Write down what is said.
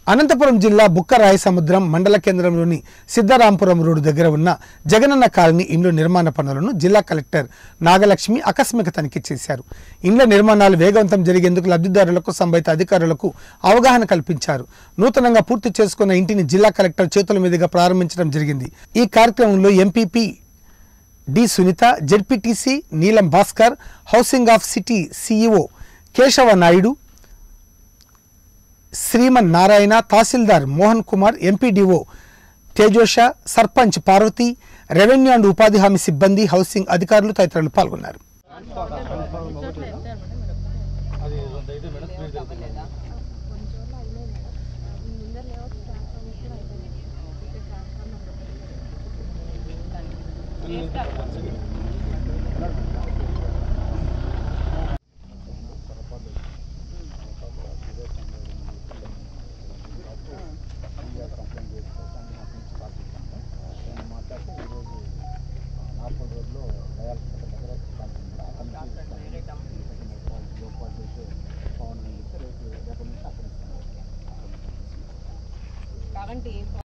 అనంతపురం జిల్లా బుక్కరాయ సముద్రం మండల కేంద్రంలోని సిద్ధరాంపురం రోడ్డు దగ్గర ఉన్న జగనన్న కాలనీ ఇండ్ల నిర్మాణ పనులను జిల్లా కలెక్టర్ నాగలక్ష్మి ఆకస్మిక తనిఖీ చేశారు ఇండ్ల నిర్మాణాలు వేగవంతం జరిగేందుకు లబ్ధిదారులకు సంబంధిత అధికారులకు అవగాహన కల్పించారు నూతనంగా పూర్తి చేసుకున్న ఇంటిని జిల్లా కలెక్టర్ చేతుల మీదుగా ప్రారంభించడం జరిగింది ఈ కార్యక్రమంలో MPP D Sunitha ZPTC Neelam Bhaskar housing of city CEO Keshava Naidu Sriman Narayana తహసీల్దార్ Mohan Kumar MPDO Tejosha sarpanch Parvathi revenue and ఉపాధి హామీ సిబ్బంది హౌసింగ్ అధికారులు తదితరులు పాల్గొన్నారు కావంటి